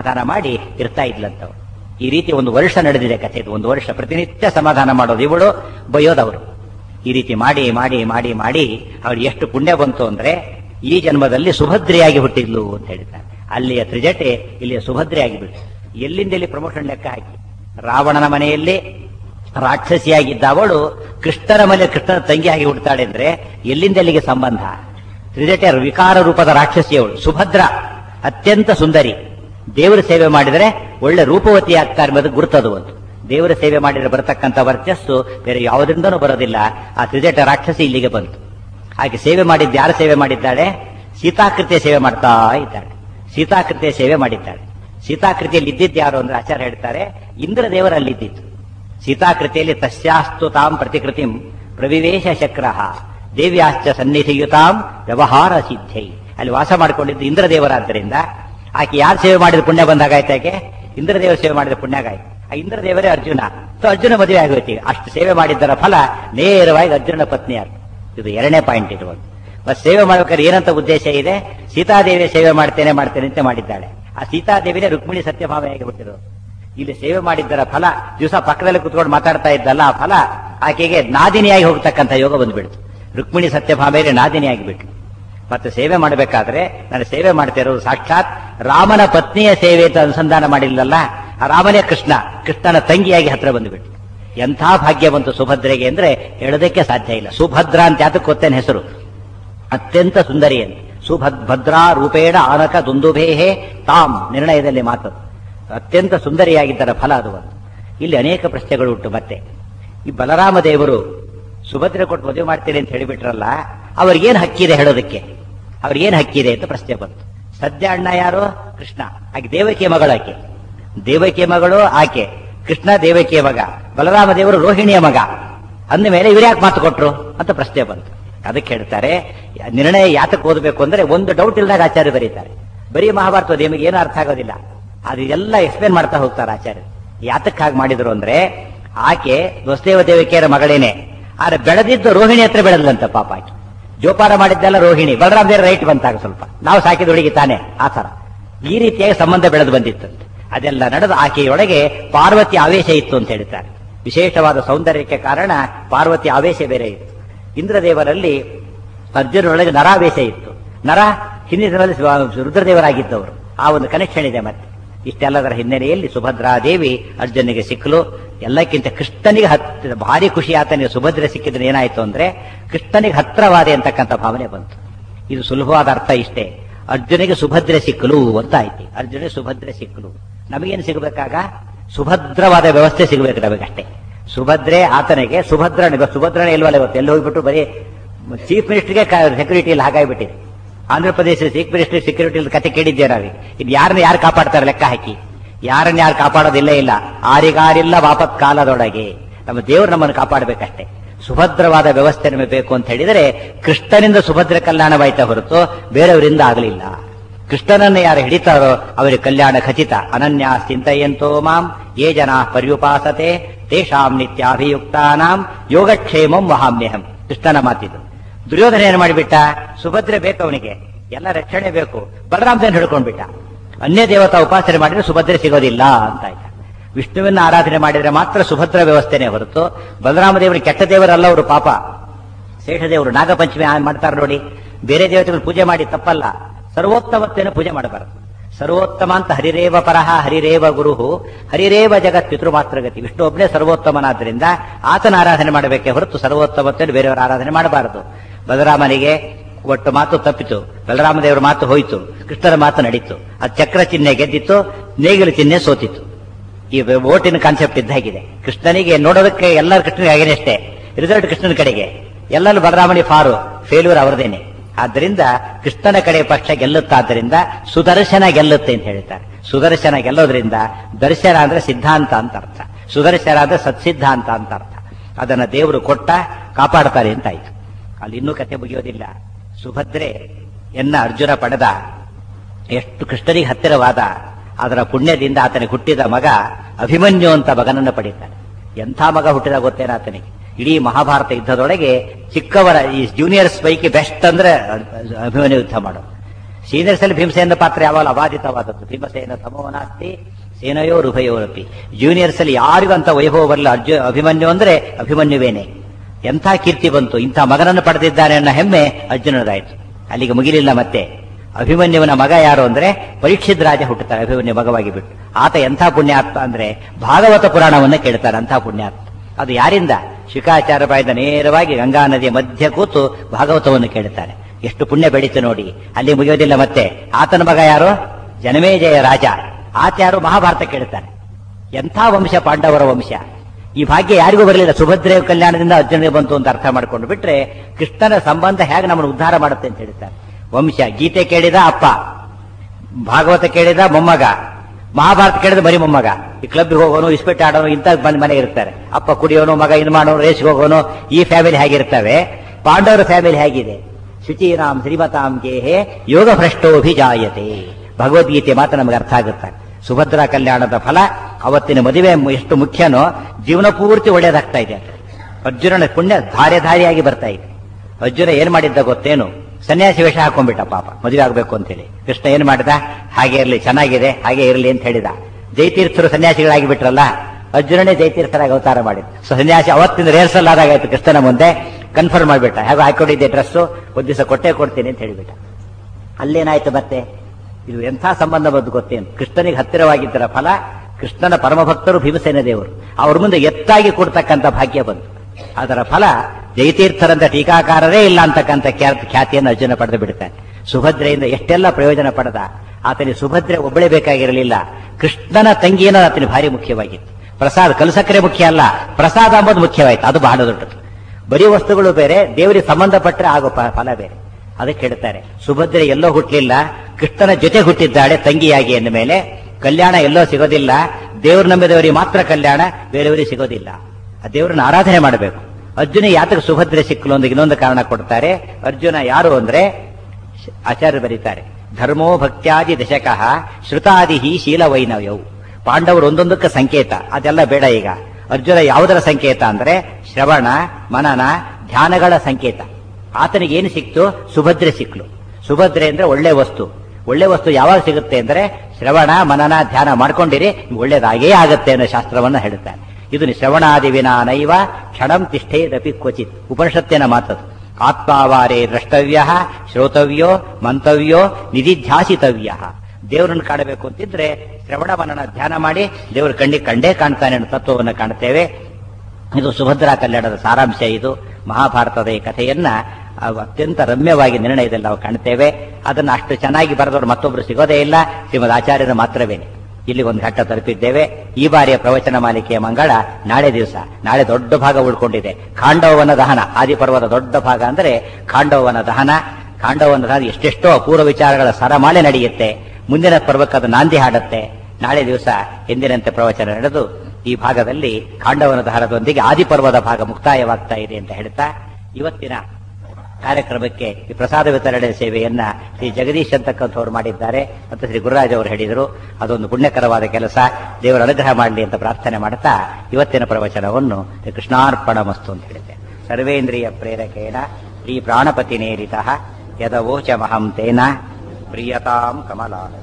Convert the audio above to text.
ಸಮಾಧಾನ ಮಾಡಿ ಇರ್ತಾ ಇದ್ಲಂತವ್ರು ಈ ರೀತಿ ಒಂದು ವರ್ಷ ನಡೆದಿದೆ ಕಥೆ ಇದು ಒಂದು ವರ್ಷ ಪ್ರತಿನಿತ್ಯ ಸಮಾಧಾನ ಮಾಡೋದು ಇವಳು ಬೈಯೋದವರು ಈ ರೀತಿ ಮಾಡಿ ಮಾಡಿ ಮಾಡಿ ಮಾಡಿ ಅವ್ರು ಎಷ್ಟು ಪುಣ್ಯ ಬಂತು ಅಂದ್ರೆ ಈ ಜನ್ಮದಲ್ಲಿ ಸುಭದ್ರೆಯಾಗಿ ಹುಟ್ಟಿದ್ಲು ಅಂತ ಹೇಳಿದ್ದಾರೆ ಅಲ್ಲಿಯ ತ್ರಿಜಟೆ ಇಲ್ಲಿಯ ಸುಭದ್ರೆಯಾಗಿ ಬಿಟ್ಟು ಎಲ್ಲಿಂದ ಎಲ್ಲಿ ಪ್ರಮೋಷನ್ ಲೆಕ್ಕ ಹಾಕಿ ರಾವಣನ ಮನೆಯಲ್ಲಿ ರಾಕ್ಷಸಿಯಾಗಿದ್ದ ಅವಳು ಕೃಷ್ಣನ ಮನೆ ಕೃಷ್ಣನ ತಂಗಿಯಾಗಿ ಹುಡ್ತಾಳೆ ಅಂದ್ರೆ ಎಲ್ಲಿಂದ ಎಲ್ಲಿಗೆ ಸಂಬಂಧ ತ್ರಿಜಟೆಯ ವಿಕಾರ ರೂಪದ ರಾಕ್ಷಸಿಯವಳು ಸುಭದ್ರ ಅತ್ಯಂತ ಸುಂದರಿ ದೇವರ ಸೇವೆ ಮಾಡಿದರೆ ಒಳ್ಳೆ ರೂಪವತಿ ಆಗ್ತಾರೆ ಎಂಬುದು ಗುರುತದು ಒಂದು ದೇವರ ಸೇವೆ ಮಾಡಿದರೆ ಬರತಕ್ಕಂಥ ವರ್ಚಸ್ಸು ಬೇರೆ ಯಾವುದರಿಂದನೂ ಬರೋದಿಲ್ಲ ಆ ತ್ರಿಜಟ ರಾಕ್ಷಸಿ ಇಲ್ಲಿಗೆ ಬಂತು ಹಾಗೆ ಸೇವೆ ಮಾಡಿದ್ದು ಯಾರು ಸೇವೆ ಮಾಡಿದ್ದಾಳೆ ಸೀತಾಕೃತಿಯ ಸೇವೆ ಮಾಡ್ತಾ ಇದ್ದಾಳೆ ಸೀತಾಕೃತಿಯ ಸೇವೆ ಮಾಡಿದ್ದಾಳೆ ಸೀತಾಕೃತಿಯಲ್ಲಿ ಇದ್ದಿದ್ದು ಯಾರು ಅಂದ್ರೆ ಆಚಾರ್ಯ ಹೇಳ್ತಾರೆ ಇಂದ್ರ ದೇವರಲ್ಲಿದ್ದಿತ್ತು ಸೀತಾಕೃತಿಯಲ್ಲಿ ತಸ್ಯಾಸ್ತು ತಾಂ ಪ್ರತಿಕೃತಿಂ ಪ್ರವಿವೇಶ ಶಕ್ರಃ ದೇವ್ಯಾಶ್ಚ ಸನ್ನಿಧಿಯುತಾಂ ವ್ಯವಹಾರ ಸಿದ್ಧೈ ಅಲ್ಲಿ ವಾಸ ಮಾಡಿಕೊಂಡಿದ್ದು ಇಂದ್ರದೇವರಾದ್ದರಿಂದ ಆಕೆ ಯಾರು ಸೇವೆ ಮಾಡಿದ ಪುಣ್ಯ ಬಂದಾಗಾಯ್ತು ಆಕೆ ಇಂದ್ರದೇವ ಸೇವೆ ಮಾಡಿದ ಪುಣ್ಯಾಗಾಯ್ತು ಆ ಇಂದ್ರದೇವರೇ ಅರ್ಜುನ ಸೊ ಅರ್ಜುನ ಮದುವೆ ಆಗೋಯ್ತು ಅಷ್ಟು ಸೇವೆ ಮಾಡಿದ್ದರ ಫಲ ನೇರವಾಗಿ ಅರ್ಜುನ ಪತ್ನಿ ಆಯ್ತು ಇದು ಎರಡನೇ ಪಾಯಿಂಟ್ ಇದು ಒಂದು ಮತ್ತೆ ಸೇವೆ ಮಾಡ್ಬೇಕಾದ್ರೆ ಏನಂತ ಉದ್ದೇಶ ಇದೆ ಸೀತಾದೇವಿಯ ಸೇವೆ ಮಾಡ್ತೇನೆ ಮಾಡ್ತೇನೆ ಅಂತ ಮಾಡಿದ್ದಾಳೆ ಆ ಸೀತಾದೇವಿನೇ ರುಕ್ಮಿಣಿ ಸತ್ಯಭಾಮೆಯಾಗಿ ಹುಟ್ಟಿರೋದು ಇಲ್ಲಿ ಸೇವೆ ಮಾಡಿದ್ದರ ಫಲ ದಿವಸ ಪಕ್ಕದಲ್ಲಿ ಕುತ್ಕೊಂಡು ಮಾತಾಡ್ತಾ ಇದ್ದಲ್ಲ ಆ ಫಲ ಆಕೆಗೆ ನಾದಿನಿಯಾಗಿ ಹೋಗ್ತಕ್ಕಂಥ ಯೋಗ ಬಂದ್ಬಿಡ್ತು ರುಕ್ಮಿಣಿ ಸತ್ಯಭಾಮೆಯಲ್ಲಿ ನಾದಿನಿಯಾಗಿ ಬಿಟ್ಲು ಮತ್ತೆ ಸೇವೆ ಮಾಡಬೇಕಾದ್ರೆ ನಾನು ಸೇವೆ ಮಾಡ್ತಾ ಇರೋದು ಸಾಕ್ಷಾತ್ ರಾಮನ ಪತ್ನಿಯ ಸೇವೆ ಅಂತ ಅನುಸಂಧಾನ ಮಾಡಿಲ್ಲಲ್ಲ ಆ ರಾಮನೇ ಕೃಷ್ಣ ಕೃಷ್ಣನ ತಂಗಿಯಾಗಿ ಹತ್ರ ಬಂದುಬಿಟ್ಟು ಎಂಥ ಭಾಗ್ಯ ಬಂತು ಸುಭದ್ರೆಗೆ ಅಂದ್ರೆ ಹೇಳೋದಕ್ಕೆ ಸಾಧ್ಯ ಇಲ್ಲ ಸುಭದ್ರ ಅಂತ ಯಾತಕ್ಕೆ ಗೊತ್ತೇನೆ ಹೆಸರು ಅತ್ಯಂತ ಸುಂದರಿ ಅಂತ ಸುಭದ್ ಭದ್ರಾ ರೂಪೇಣ ಆನಕ ದುಂದುಭೇಹೆ ತಾಮ್ ನಿರ್ಣಯದಲ್ಲಿ ಮಾತು ಅತ್ಯಂತ ಸುಂದರಿಯಾಗಿದ್ದರ ಫಲ ಅದು ಒಂದು ಇಲ್ಲಿ ಅನೇಕ ಪ್ರಶ್ನೆಗಳು ಉಂಟು ಮತ್ತೆ ಈ ಬಲರಾಮ ದೇವರು ಸುಭದ್ರೆ ಕೊಟ್ಟು ಮದುವೆ ಮಾಡ್ತೀರಿ ಅಂತ ಹೇಳಿಬಿಟ್ರಲ್ಲ ಅವ್ರಿಗೇನು ಹಕ್ಕಿದೆ ಹೇಳೋದಕ್ಕೆ ಅವ್ರಿಗೇನು ಹಕ್ಕಿದೆ ಅಂತ ಪ್ರಶ್ನೆ ಬಂತು ಸದ್ಯ ಅಣ್ಣ ಯಾರು ಕೃಷ್ಣ ಆಕೆ ದೇವಕಿಯ ಮಗಳು ಆಕೆ ದೇವಕಿಯ ಮಗಳು ಆಕೆ ಕೃಷ್ಣ ದೇವಕಿಯ ಮಗ ಬಲರಾಮ ದೇವರು ರೋಹಿಣಿಯ ಮಗ ಅಂದ ಮೇಲೆ ಇವ್ರ್ಯಾಕೆ ಮಾತು ಕೊಟ್ರು ಅಂತ ಪ್ರಶ್ನೆ ಬಂತು ಅದಕ್ಕೆ ಹೇಳ್ತಾರೆ ನಿರ್ಣಯ ಯಾತಕ್ಕೆ ಓದಬೇಕು ಅಂದ್ರೆ ಒಂದು ಡೌಟ್ ಇಲ್ದಾಗ ಆಚಾರ್ಯ ಬರೀತಾರೆ ಬರೀ ಮಹಾಭಾರತ ನಿಮಗೆ ಏನು ಅರ್ಥ ಆಗೋದಿಲ್ಲ ಅದು ಎಲ್ಲ ಎಕ್ಸ್ಪ್ಲೇನ್ ಮಾಡ್ತಾ ಹೋಗ್ತಾರೆ ಆಚಾರ್ಯ ಯಾತಕ್ಕೆ ಹಾಗೆ ಮಾಡಿದ್ರು ಅಂದ್ರೆ ಆಕೆ ವಸುದೇವ ದೇವಕಿಯರ ಮಗಳೇನೆ ಆದ್ರೆ ಬೆಳೆದಿದ್ದು ರೋಹಿಣಿ ಹತ್ರ ಬೆಳೆದ್ಲಂತ ಪಾಪ ಆಕೆ ಜೋಪಾನ ಮಾಡಿದ್ದೆಲ್ಲ ರೋಹಿಣಿ ಬಲರಾಮ ದೇವರ ರೈಟ್ ಬಂತಾಗ ಸ್ವಲ್ಪ ನಾವು ಸಾಕಿದ ಹುಡುಗಿ ತಾನೆ ಆ ತರ ಈ ರೀತಿಯಾಗಿ ಸಂಬಂಧ ಬೆಳೆದು ಬಂದಿತ್ತಂತೆ ಅದೆಲ್ಲ ನಡೆದು ಆಕೆಯೊಳಗೆ ಪಾರ್ವತಿ ಆವೇಶ ಇತ್ತು ಅಂತ ಹೇಳ್ತಾರೆ ವಿಶೇಷವಾದ ಸೌಂದರ್ಯಕ್ಕೆ ಕಾರಣ ಪಾರ್ವತಿ ಆವೇಶ ಬೇರೆ ಇತ್ತು ಇಂದ್ರದೇವರಲ್ಲಿ ಅರ್ಜುನೊಳಗೆ ನರಾವೇಶ ಇತ್ತು ನರ ಹಿಂದಿನ ದಿನದಲ್ಲಿ ಸ್ವ- ರುದ್ರದೇವರಾಗಿದ್ದವರು ಆ ಒಂದು ಕನೆಕ್ಷನ್ ಇದೆ ಮತ್ತೆ ಇಷ್ಟೆಲ್ಲದರ ಹಿನ್ನೆಲೆಯಲ್ಲಿ ಸುಭದ್ರಾದೇವಿ ಅರ್ಜುನಿಗೆ ಸಿಕ್ಕಲು ಎಲ್ಲಕ್ಕಿಂತ ಕೃಷ್ಣನಿಗೆ ಹತ್ತಿರ ಭಾರಿ ಖುಷಿ ಆತನಿಗೆ ಸುಭದ್ರೆ ಸಿಕ್ಕಿದ್ರೆ ಏನಾಯ್ತು ಅಂದ್ರೆ ಕೃಷ್ಣನಿಗೆ ಹತ್ರವಾದೆ ಅಂತಕ್ಕಂಥ ಭಾವನೆ ಬಂತು ಇದು ಸುಲಭವಾದ ಅರ್ಥ ಇಷ್ಟೇ ಅರ್ಜುನಿಗೆ ಸುಭದ್ರೆ ಸಿಕ್ಕಲು ಅಂತ ಆಯ್ತು ಅರ್ಜುನಿಗೆ ಸುಭದ್ರೆ ಸಿಕ್ಕಲು ನಮಗೇನು ಸಿಗಬೇಕಾಗ ಸುಭದ್ರವಾದ ವ್ಯವಸ್ಥೆ ಸಿಗಬೇಕು ನಮಗಷ್ಟೇ ಸುಭದ್ರೆ ಆತನಿಗೆ ಸುಭದ್ರ ಸುಭದ್ರನೇ ಇಲ್ವಲ್ಲ ಇವತ್ತು ಎಲ್ಲಿ ಹೋಗ್ಬಿಟ್ಟು ಬರೀ ಚೀಫ್ ಮಿನಿಸ್ಟರ್ಗೆ ಸೆಕ್ಯೂರಿಟಿ ಇಲ್ಲ ಹಾಗಾಗ್ಬಿಟ್ಟಿದೆ ಆಂಧ್ರ ಪ್ರದೇಶ ಚೀಫ್ ಮಿನಿಸ್ಟರ್ ಸೆಕ್ಯೂರಿಟಿ ಕತೆ ಕೇಳಿದ್ದೆ ನಾವು ಇದು ಯಾರನ್ನ ಯಾರು ಕಾಪಾಡ್ತಾರೆ ಲೆಕ್ಕ ಹಾಕಿ ಯಾರನ್ನ ಯಾರು ಕಾಪಾಡೋದಿಲ್ಲೇ ಇಲ್ಲ ಆರಿಗಾರಿಲ್ಲ ವಾಪತ್ ಕಾಲದೊಳಗೆ ನಮ್ಮ ದೇವರು ನಮ್ಮನ್ನು ಕಾಪಾಡಬೇಕಷ್ಟೇ ಸುಭದ್ರವಾದ ವ್ಯವಸ್ಥೆ ನಮಗೆ ಬೇಕು ಅಂತ ಹೇಳಿದರೆ ಕೃಷ್ಣನಿಂದ ಸುಭದ್ರ ಕಲ್ಯಾಣವಾಯ್ತಾ ಹೊರತು ಬೇರೆಯವರಿಂದ ಆಗಲಿಲ್ಲ ಕೃಷ್ಣನನ್ನು ಯಾರು ಹಿಡಿತಾರೋ ಅವರಿಗೆ ಕಲ್ಯಾಣ ಖಚಿತ ಅನನ್ಯ ಚಿಂತೆಯಂತೋ ಮಾಂ ಯೇ ಜನ ಪರ್ಯುಪಾಸತೆ ತೇಷಾಂ ನಿತ್ಯಾಭಿಯುಕ್ತಾನಾಂ ಯೋಗಕ್ಷೇಮಂ ವಹಾಮ್ಯಹಂ ಕೃಷ್ಣನ ಮಾತಿದು ದುರ್ಯೋಧನ ಏನು ಮಾಡಿಬಿಟ್ಟ ಸುಭದ್ರೆ ಬೇಕು ಅವನಿಗೆ ಎಲ್ಲ ರಕ್ಷಣೆ ಬೇಕು ಬಲರಾಮದೇವನ್ ಹಿಡ್ಕೊಂಡ್ಬಿಟ್ಟ ಅನ್ಯ ದೇವತಾ ಉಪಾಸನೆ ಮಾಡಿದ್ರೆ ಸುಭದ್ರೆ ಸಿಗೋದಿಲ್ಲ ಅಂತ ಆಯ್ತಾ ವಿಷ್ಣುವನ್ನ ಆರಾಧನೆ ಮಾಡಿದ್ರೆ ಮಾತ್ರ ಸುಭದ್ರ ವ್ಯವಸ್ಥೆನೇ ಹೊರತು ಬಲರಾಮ ದೇವರು ಕೆಟ್ಟ ದೇವರಲ್ಲ ಅವರು ಪಾಪ ಶೇಷದೇವರು ನಾಗಪಂಚಮಿ ಆ- ಮಾಡ್ತಾರೆ ನೋಡಿ ಬೇರೆ ದೇವತೆಗಳು ಪೂಜೆ ಮಾಡಿ ತಪ್ಪಲ್ಲ ಸರ್ವೋತ್ತಮತ್ವೇನ ಪೂಜೆ ಮಾಡಬಾರದು ಸರ್ವೋತ್ತಮ ಅಂತ ಹರಿರೇವ ಪರಹ ಹರಿರೇವ ಗುರುಹು ಹರಿರೇವ ಜಗತ್ ಪಿತೃ ಮಾತ್ರಗತಿ ವಿಷ್ಣು ಒಬ್ಬನೇ ಸರ್ವೋತ್ತಮನಾದ್ರಿಂದ ಆತನ ಆರಾಧನೆ ಮಾಡಬೇಕೆ ಹೊರತು ಸರ್ವೋತ್ತಮತ್ವೇನ ಬೇರೆಯವರ ಆರಾಧನೆ ಮಾಡಬಾರದು ಬಲರಾಮನಿಗೆ ಒಟ್ಟು ಮಾತು ತಪ್ಪಿತು ಬಲರಾಮ ದೇವರ ಮಾತು ಹೋಯಿತು ಕೃಷ್ಣರ ಮಾತು ನಡೀತು ಅದು ಚಕ್ರ ಚಿಹ್ನೆ ಗೆದ್ದಿತ್ತು ನೇಗಿಲು ಚಿಹ್ನೆ ಸೋತಿತ್ತು ಈ ಓಟಿನ ಕಾನ್ಸೆಪ್ಟ್ ಇದ್ದಾಗಿದೆ ಕೃಷ್ಣನಿಗೆ ನೋಡೋದಕ್ಕೆ ಎಲ್ಲರ ಕೃಷ್ಣನಿಗೆ ಆಗೇನಷ್ಟೇ ರಿಸಲ್ಟ್ ಕೃಷ್ಣನ ಕಡೆಗೆ ಎಲ್ಲರೂ ಬಲರಾಮನಿ ಫಾರು ಫೇಲ್ಯೂರ್ ಅವರದೇನೆ ಆದ್ದರಿಂದ ಕೃಷ್ಣನ ಕಡೆ ಪಕ್ಷ ಗೆಲ್ಲುತ್ತಾದ್ದರಿಂದ ಸುದರ್ಶನ ಗೆಲ್ಲುತ್ತೆ ಅಂತ ಹೇಳ್ತಾರೆ ಸುದರ್ಶನ ಗೆಲ್ಲೋದ್ರಿಂದ ದರ್ಶನ ಅಂದ್ರೆ ಸಿದ್ಧಾಂತ ಅಂತ ಅರ್ಥ ಸುದರ್ಶನ ಅಂದ್ರೆ ಸತ್ಸಿದ್ಧಾಂತ ಅಂತ ಅರ್ಥ ಅದನ್ನ ದೇವರು ಕೊಟ್ಟ ಕಾಪಾಡ್ತಾರೆ ಅಂತ ಆಯ್ತು ಅಲ್ಲಿ ಇನ್ನೂ ಕತೆ ಮುಗಿಯೋದಿಲ್ಲ ಸುಭದ್ರೆ ಎನ್ನ ಅರ್ಜುನ ಪಡೆದ ಎಷ್ಟು ಕೃಷ್ಣನಿಗೆ ಹತ್ತಿರವಾದ ಅದರ ಪುಣ್ಯದಿಂದ ಆತನಿಗೆ ಹುಟ್ಟಿದ ಮಗ ಅಭಿಮನ್ಯು ಅಂತ ಮಗನನ್ನು ಪಡೀತಾನೆ ಎಂಥ ಮಗ ಹುಟ್ಟಿದ ಗೊತ್ತೇನ ಆತನಿಗೆ ಇಡೀ ಮಹಾಭಾರತ ಯುದ್ಧದೊಳಗೆ ಚಿಕ್ಕವರ ಈ ಜೂನಿಯರ್ಸ್ ಪೈಕಿ ಬೆಸ್ಟ್ ಅಂದ್ರೆ ಅಭಿಮನ್ಯು ಯುದ್ಧ ಮಾಡೋ ಸೀನಿಯರ್ಸ್ ಭೀಮಸೇನ ಪಾತ್ರ ಯಾವಾಗ ಅಬಾಧಿತವಾದದ್ದು ಭೀಮಸೇನ ಸಮೋನಾಸ್ತಿ ಸೇನಯೋ ರುಭಯೋರಪಿ ಜೂನಿಯರ್ಸ್ ಅಲ್ಲಿ ಯಾರಿಗೂ ಅಂತ ವೈಭವ ಬರಲ್ಲ ಅರ್ಜು ಅಭಿಮನ್ಯು ಅಂದ್ರೆ ಅಭಿಮನ್ಯುವೇನೆ ಎಂಥ ಕೀರ್ತಿ ಬಂತು ಇಂಥ ಮಗನನ್ನು ಪಡೆದಿದ್ದಾನೆ ಅನ್ನೋ ಹೆಮ್ಮೆ ಅರ್ಜುನದಾಯ್ತು ಅಲ್ಲಿಗೆ ಮುಗಿಲಿಲ್ಲ ಮತ್ತೆ ಅಭಿಮನ್ಯುವನ ಮಗ ಯಾರು ಅಂದ್ರೆ ಪರೀಕ್ಷಿತ್ ರಾಜ ಹುಟ್ಟುತ್ತಾರೆ ಅಭಿಮನ್ಯು ಮಗವಾಗಿ ಬಿಟ್ಟು ಆತ ಎಂಥ ಪುಣ್ಯಾತ್ಮ ಅಂದ್ರೆ ಭಾಗವತ ಪುರಾಣವನ್ನ ಕೇಳ್ತಾರೆ ಅಂಥ ಪುಣ್ಯಾತ್ಮ ಅದು ಯಾರಿಂದ ಶಿಖಾಚಾರ ಬಾಯಿಂದ ನೇರವಾಗಿ ಗಂಗಾ ನದಿಯ ಮಧ್ಯ ಕೂತು ಭಾಗವತವನ್ನು ಕೇಳುತ್ತಾರೆ ಎಷ್ಟು ಪುಣ್ಯ ಬೆಳೀತು ನೋಡಿ ಅಲ್ಲಿ ಮುಗಿಯೋದಿಲ್ಲ ಮತ್ತೆ ಆತನ ಮಗ ಯಾರು ಜನಮೇಜಯ ರಾಜ ಆತ ಯಾರು ಮಹಾಭಾರತ ಕೇಳುತ್ತಾರೆ ಎಂಥ ವಂಶ ಪಾಂಡವರ ವಂಶ ಈ ಭಾಗ್ಯ ಯಾರಿಗೂ ಬರಲಿಲ್ಲ ಸುಭದ್ರೆ ಕಲ್ಯಾಣದಿಂದ ಅರ್ಜುನಿಗೆ ಬಂತು ಅಂತ ಅರ್ಥ ಮಾಡ್ಕೊಂಡು ಬಿಟ್ರೆ ಕೃಷ್ಣನ ಸಂಬಂಧ ಹೇಗೆ ನಮ್ಮನ್ನು ಉದ್ಧಾರ ಮಾಡುತ್ತೆ ಅಂತ ಹೇಳ್ತಾರೆ ವಂಶ ಗೀತೆ ಕೇಳಿದ ಅಪ್ಪ ಭಾಗವತ ಕೇಳಿದ ಮೊಮ್ಮಗ ಮಹಾಭಾರತ ಕೇಳಿದ ಬರೀ ಮೊಮ್ಮಗ ಈ ಕ್ಲಬ್ಗೆ ಹೋಗೋನು ಇಸ್ಪೆಟ್ ಆಡೋನು ಇಂಥ ಬಂದ್ ಮನೆ ಇರ್ತಾರೆ ಅಪ್ಪ ಕುಡಿಯೋನು ಮಗ ಇದು ಮಾಡೋನು ರೇಸ್ಗೆ ಹೋಗೋನು ಈ ಫ್ಯಾಮಿಲಿ ಹೇಗಿರ್ತವೆ ಪಾಂಡವರ ಫ್ಯಾಮಿಲಿ ಹೇಗಿದೆ ಶುಚೀರಾಮ್ ಶ್ರೀಮತಾಂ ಗೇಹೆ ಯೋಗ ಭ್ರಷ್ಟೋಭಿಜಾಯತೆ ಭಗವದ್ಗೀತೆ ಮಾತ್ರ ನಮಗೆ ಅರ್ಥ ಆಗುತ್ತೆ ಸುಭದ್ರಾ ಕಲ್ಯಾಣದ ಫಲ ಅವತ್ತಿನ ಮದುವೆ ಎಷ್ಟು ಮುಖ್ಯನೋ ಜೀವನ ಪೂರ್ತಿ ಒಳ್ಳೇದಾಗ್ತಾ ಇದೆ ಅರ್ಜುನನ ಪುಣ್ಯ ಧಾರೆ ಧಾರಿಯಾಗಿ ಬರ್ತಾ ಇದೆ ಅರ್ಜುನ ಏನ್ ಮಾಡಿದ್ದ ಗೊತ್ತೇನು ಸನ್ಯಾಸಿ ವೇಷ ಹಾಕೊಂಡ್ಬಿಟ್ಟ ಪಾಪ ಮದುವೆ ಆಗ್ಬೇಕು ಅಂತೇಳಿ ಕೃಷ್ಣ ಏನ್ ಮಾಡಿದ ಹಾಗೆ ಇರಲಿ ಚೆನ್ನಾಗಿದೆ ಹಾಗೆ ಇರಲಿ ಅಂತ ಹೇಳಿದ ಜೈತೀರ್ಥರು ಸನ್ಯಾಸಿಗಳಾಗಿ ಬಿಟ್ರಲ್ಲ ಅರ್ಜುನನೇ ಜೈತೀರ್ಥರಾಗಿ ಅವತಾರ ಮಾಡಿದ ಸೊ ಸನ್ಯಾಸಿ ಅವತ್ತಿನ ರಿಹರ್ಸಲ್ ಆದಾಗಾಯ್ತು ಕೃಷ್ಣನ ಮುಂದೆ ಕನ್ಫರ್ಮ್ ಮಾಡಿಬಿಟ್ಟ ಹೇಗೋ ಹಾಕೊಂಡಿದ್ದೆ ಡ್ರೆಸ್ಸು ಒಂದ್ ದಿವಸ ಕೊಟ್ಟೆ ಕೊಡ್ತೀನಿ ಅಂತ ಹೇಳಿಬಿಟ್ಟ ಅಲ್ಲೇನಾಯ್ತು ಮತ್ತೆ ಇದು ಎಂಥ ಸಂಬಂಧ ಬಂದು ಗೊತ್ತೇನು ಕೃಷ್ಣನಿಗೆ ಹತ್ತಿರವಾಗಿದ್ದರ ಫಲ ಕೃಷ್ಣನ ಪರಮಭಕ್ತರು ಭೀಮಸೇನ ದೇವರು ಅವ್ರ ಮುಂದೆ ಎತ್ತಾಗಿ ಕೊಡ್ತಕ್ಕಂಥ ಭಾಗ್ಯ ಬಂತು ಅದರ ಫಲ ಜಯತೀರ್ಥರಂತ ಟೀಕಾಕಾರರೇ ಇಲ್ಲ ಅಂತಕ್ಕಂಥ ಖ್ಯಾತ- ಖ್ಯಾತಿಯನ್ನು ಅರ್ಜುನ ಪಡೆದು ಬಿಡ್ತಾನೆ ಸುಭದ್ರೆಯಿಂದ ಎಷ್ಟೆಲ್ಲ ಪ್ರಯೋಜನ ಪಡೆದ ಆತನಿಗೆ ಸುಭದ್ರೆ ಒಬ್ಬಳೇ ಬೇಕಾಗಿರಲಿಲ್ಲ ಕೃಷ್ಣನ ತಂಗಿಯನ್ನು ಆತನಿಗೆ ಭಾರಿ ಮುಖ್ಯವಾಗಿತ್ತು ಪ್ರಸಾದ ಕಲಸಕ್ಕರೆ ಮುಖ್ಯ ಅಲ್ಲ ಪ್ರಸಾದ ಅಂಬುದು ಮುಖ್ಯವಾಯ್ತು ಅದು ಬಹಳ ದೊಡ್ಡದು ಬರೀ ವಸ್ತುಗಳು ಬೇರೆ ದೇವರಿಗೆ ಸಂಬಂಧಪಟ್ಟರೆ ಆಗೋ ಪ- ಫಲ ಬೇರೆ ಅದಕ್ಕೆ ಹೇಳ್ತಾರೆ ಸುಭದ್ರೆ ಎಲ್ಲೋ ಹುಟ್ಟಲಿಲ್ಲ ಕೃಷ್ಣನ ಜೊತೆ ಹುಟ್ಟಿದ್ದಾಳೆ ತಂಗಿಯಾಗಿ ಎಂದ ಮೇಲೆ ಕಲ್ಯಾಣ ಎಲ್ಲೋ ಸಿಗೋದಿಲ್ಲ ದೇವ್ರ ನಂಬಿದವರಿಗೆ ಮಾತ್ರ ಕಲ್ಯಾಣ ಬೇರೆಯವರಿಗೆ ಸಿಗೋದಿಲ್ಲ ಆ ದೇವರನ್ನ ಆರಾಧನೆ ಮಾಡಬೇಕು ಅರ್ಜುನ ಯಾತಕ್ಕೆ ಸುಭದ್ರೆ ಸಿಕ್ಕಲು ಒಂದು ಇನ್ನೊಂದು ಕಾರಣ ಕೊಡ್ತಾರೆ ಅರ್ಜುನ ಯಾರು ಅಂದ್ರೆ ಶ- ಆಚಾರ್ಯ ಬರೀತಾರೆ ಧರ್ಮೋ ಭಕ್ತ್ಯಾದಿ ದಶಕಃ ಶ್ರುತಾದಿ ಶೀಲ ವೈನವ್ಯವು ಪಾಂಡವರು ಒಂದೊಂದಕ್ಕೆ ಸಂಕೇತ ಅದೆಲ್ಲ ಬೇಡ ಈಗ ಅರ್ಜುನ ಯಾವುದರ ಸಂಕೇತ ಅಂದ್ರೆ ಶ್ರವಣ ಮನನ ಧ್ಯಾನಗಳ ಸಂಕೇತ ಆತನಿಗೆ ಏನು ಸಿಕ್ತು ಸುಭದ್ರೆ ಸಿಕ್ಲು ಸುಭದ್ರೆ ಅಂದ್ರೆ ಒಳ್ಳೆ ವಸ್ತು ಒಳ್ಳೆ ವಸ್ತು ಯಾವಾಗ ಸಿಗುತ್ತೆ ಅಂದ್ರೆ ಶ್ರವಣ ಮನನ ಧ್ಯಾನ ಮಾಡ್ಕೊಂಡಿರಿ ನಿಮ್ಗೆ ಒಳ್ಳೇದಾಗೇ ಆಗತ್ತೆ ಅನ್ನೋ ಶಾಸ್ತ್ರವನ್ನ ಹೇಳುತ್ತಾರೆ ಇದು ಶ್ರವಣಾದಿ ವಿನಾ ನೈವ ಕ್ಷಣಂ ತಿಷ್ಠೇದಪಿ ಕ್ವಚಿತ್ ಉಪನಿಷತ್ತಿನ ಮಾತದು ಆತ್ಮಾವಾರೇ ದ್ರಷ್ಟವ್ಯ ಶ್ರೋತವ್ಯೋ ಮಂತವ್ಯೋ ನಿಧಿಧ್ಯಾಸಿತವ್ಯ ದೇವರನ್ನು ಕಾಣಬೇಕು ಅಂತಿದ್ರೆ ಶ್ರವಣ ಮನನ ಧ್ಯಾನ ಮಾಡಿ ದೇವರು ಕಣ್ಣಿಗೆ ಕಂಡೇ ಕಾಣ್ತಾನೆ ಅನ್ನೋ ತತ್ವವನ್ನು ಕಾಣ್ತೇವೆ ಇದು ಸುಭದ್ರಾ ಕಲ್ಯಾಣದ ಸಾರಾಂಶ ಇದು ಮಹಾಭಾರತದ ಈ ಕಥೆಯನ್ನ ಆ, ಅತ್ಯಂತ ರಮ್ಯವಾಗಿ ನಿರ್ಣಯದಲ್ಲಿ ನಾವು ಕಾಣ್ತೇವೆ ಅದನ್ನ ಅಷ್ಟು ಚೆನ್ನಾಗಿ ಬರೆದವರು ಮತ್ತೊಬ್ರು ಸಿಗೋದೇ ಇಲ್ಲ ಶ್ರೀಮದ್ ಆಚಾರ್ಯರು ಮಾತ್ರವೇನೆ ಇಲ್ಲಿ ಒಂದು ಘಟ್ಟ ತಲುಪಿದ್ದೇವೆ ಈ ಬಾರಿಯ ಪ್ರವಚನ ಮಾಲಿಕೆಯ ಮಂಗಳ ನಾಳೆ ದಿವಸ ನಾಳೆ ದೊಡ್ಡ ಭಾಗ ಉಳ್ಕೊಂಡಿದೆ ಖಾಂಡವನ ದಹನ ಆದಿಪರ್ವದ ದೊಡ್ಡ ಭಾಗ ಅಂದ್ರೆ ಖಾಂಡವನ ದಹನ ಖಾಂಡವನ ದಹನ ಎಷ್ಟೆಷ್ಟೋ ಅಪೂರ್ವ ವಿಚಾರಗಳ ಸರಮಾಲೆ ನಡೆಯುತ್ತೆ ಮುಂದಿನ ಪರ್ವಕ್ಕೆ ಅದು ನಾಂದಿ ಹಾಡುತ್ತೆ ನಾಳೆ ದಿವಸ ಎಂದಿನಂತೆ ಪ್ರವಚನ ನಡೆದು ಈ ಭಾಗದಲ್ಲಿ ಖಾಂಡವನ ದಹನದೊಂದಿಗೆ ಆದಿಪರ್ವದ ಭಾಗ ಮುಕ್ತಾಯವಾಗ್ತಾ ಇದೆ ಅಂತ ಹೇಳ್ತಾ ಇವತ್ತಿನ ಕಾರ್ಯಕ್ರಮಕ್ಕೆ ಈ ಪ್ರಸಾದ ವಿತರಣೆ ಸೇವೆಯನ್ನ ಶ್ರೀ ಜಗದೀಶ್ ಅಂತಕ್ಕಂಥವ್ರು ಮಾಡಿದ್ದಾರೆ ಮತ್ತು ಶ್ರೀ ಗುರುರಾಜ್ ಅವರು ಹೇಳಿದರು ಅದೊಂದು ಪುಣ್ಯಕರವಾದ ಕೆಲಸ ದೇವರ ಅನುಗ್ರಹ ಮಾಡಲಿ ಅಂತ ಪ್ರಾರ್ಥನೆ ಮಾಡ್ತಾ ಇವತ್ತಿನ ಪ್ರವಚನವನ್ನು ಶ್ರೀ ಕೃಷ್ಣಾರ್ಪಣ ಮಸ್ತು ಅಂತ ಹೇಳಿದೆ ಸರ್ವೇಂದ್ರಿಯ ಪ್ರೇರಕೇಣ ಶ್ರೀ ಪ್ರಾಣಪತಿ ನೇರಿತ ಯದವೋಚ ಮಹಂ ತೇನ ಪ್ರಿಯತಾಂ ಕಮಲಾಲಯ